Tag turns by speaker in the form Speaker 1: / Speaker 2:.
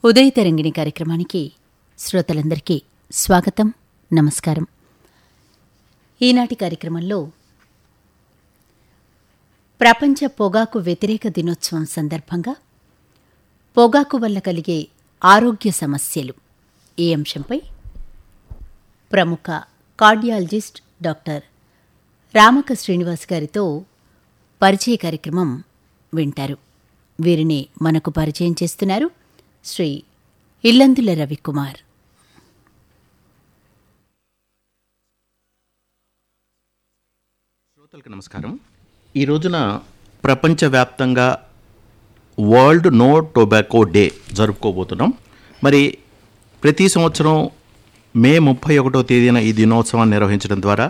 Speaker 1: ఉదయ తరంగిణి కార్యక్రమానికి శ్రోతలందరికీ స్వాగతం నమస్కారం ఈనాటి కార్యక్రమంలో ప్రపంచ పొగాకు వ్యతిరేక దినోత్సవం సందర్భంగా పొగాకు వల్ల కలిగే ఆరోగ్య సమస్యలు ఈ అంశంపై ప్రముఖ కార్డియాలజిస్ట్ డాక్టర్ రామక శ్రీనివాస్ గారితో పరిచయ కార్యక్రమం వింటారు వీరిని మనకు పరిచయం చేస్తున్నారు శ్రీ ఇల్లందుల రవికుమార్
Speaker 2: శ్రోతలకు నమస్కారం ఈ రోజున ప్రపంచవ్యాప్తంగా వరల్డ్ నో టొబాకో డే జరుపుకోబోతున్నాం మరి ప్రతి సంవత్సరం మే ముప్పై ఒకటో తేదీన ఈ దినోత్సవాన్ని నిర్వహించడం ద్వారా